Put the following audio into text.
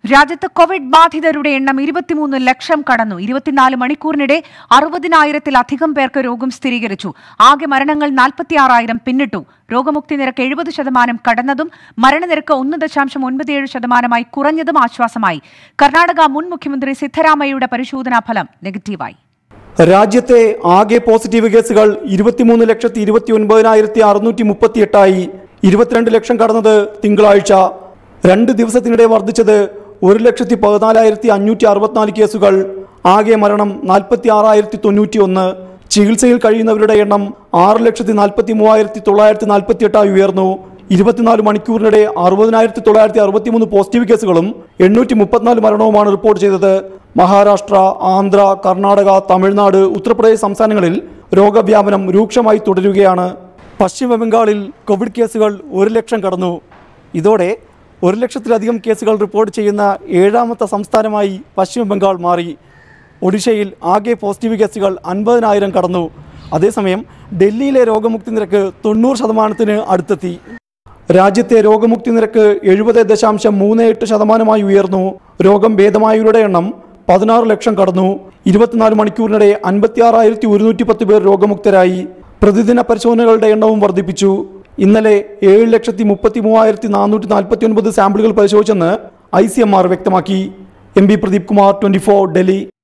രാജ്യത്ത് കോവിഡ് ബാധിതരുടെ എണ്ണം ഇരുപത്തിമൂന്ന് ലക്ഷം കടന്നു ഇരുപത്തിനാല് മണിക്കൂറിനിടെ അറുപതിനായിരത്തിലധികം പേർക്ക് രോഗം സ്ഥിരീകരിച്ചു ആകെ മരണങ്ങൾ നാൽപ്പത്തിയാറായിരം പിന്നിട്ടു രോഗമുക്തി നിരക്ക് എഴുപത് ശതമാനം കടന്നതും മരണനിരക്ക് ഒന്ന് ദശാംശം ഒൻപത് ഏഴ് ശതമാനമായി കുറഞ്ഞതും ആശ്വാസമായി കർണാടക മുൻ മുഖ്യമന്ത്രി സിദ്ധരാമയ്യയുടെ പരിശോധനാ ഫലം നെഗറ്റീവായി രാജ്യത്തെ ആകെ പോസിറ്റീവ് കേസുകൾ ഇരുപത്തിമൂന്ന് ലക്ഷത്തി ഇരുപത്തി ഒൻപതിനായിരത്തി അറുന്നൂറ്റി മുപ്പത്തിയെട്ടായി ഇരുപത്തിരണ്ട് ലക്ഷം കടന്നത് തിങ്കളാഴ്ച രണ്ട് ദിവസത്തിനിടെ വർദ്ധിച്ചത് ഒരു ലക്ഷത്തി പതിനാലായിരത്തി അഞ്ഞൂറ്റി അറുപത്തിനാല് കേസുകൾ ആകെ മരണം നാൽപ്പത്തി ആറായിരത്തി തൊണ്ണൂറ്റി ഒന്ന് ചികിത്സയിൽ കഴിയുന്നവരുടെ എണ്ണം ആറ് ലക്ഷത്തി നാൽപ്പത്തി മൂവായിരത്തി തൊള്ളായിരത്തി നാൽപ്പത്തി എട്ടായി ഉയർന്നു ഇരുപത്തിനാല് മണിക്കൂറിനിടെ അറുപതിനായിരത്തി തൊള്ളായിരത്തി അറുപത്തിമൂന്ന് പോസിറ്റീവ് കേസുകളും എണ്ണൂറ്റി മുപ്പത്തിനാല് മരണവുമാണ് റിപ്പോർട്ട് ചെയ്തത് മഹാരാഷ്ട്ര ആന്ധ്ര കർണാടക തമിഴ്നാട് ഉത്തർപ്രദേശ് സംസ്ഥാനങ്ങളിൽ രോഗവ്യാപനം രൂക്ഷമായി തുടരുകയാണ് പശ്ചിമ ബംഗാളിൽ കോവിഡ് കേസുകൾ ഒരു ലക്ഷം കടന്നു ഇതോടെ ഒരു ലക്ഷത്തിലധികം കേസുകൾ റിപ്പോർട്ട് ചെയ്യുന്ന ഏഴാമത്തെ സംസ്ഥാനമായി പശ്ചിമ ബംഗാൾ മാറി ഒഡീഷയിൽ ആകെ പോസിറ്റീവ് കേസുകൾ അൻപതിനായിരം കടന്നു അതേസമയം ഡൽഹിയിലെ രോഗമുക്തി നിരക്ക് തൊണ്ണൂറ് ശതമാനത്തിന് അടുത്തെത്തി രാജ്യത്തെ രോഗമുക്തി നിരക്ക് എഴുപത് ദശാംശം മൂന്ന് എട്ട് ശതമാനമായി ഉയർന്നു രോഗം ഭേദമായവരുടെ എണ്ണം പതിനാറ് ലക്ഷം കടന്നു ഇരുപത്തിനാല് മണിക്കൂറിനിടെ അൻപത്തിയാറായിരത്തി ഒരുന്നൂറ്റി പത്ത് പേർ രോഗമുക്തരായി പ്രതിദിന പരിശോധനകളുടെ എണ്ണവും വർദ്ധിപ്പിച്ചു ഇന്നലെ ഏഴ് ലക്ഷത്തി മുപ്പത്തി മൂവായിരത്തി നാനൂറ്റി നാൽപ്പത്തി ഒൻപത് സാമ്പിളുകൾ പരിശോധിച്ചെന്ന് ഐ സി എം ആർ വ്യക്തമാക്കി M P Pradeep Kumar twenty four Delhi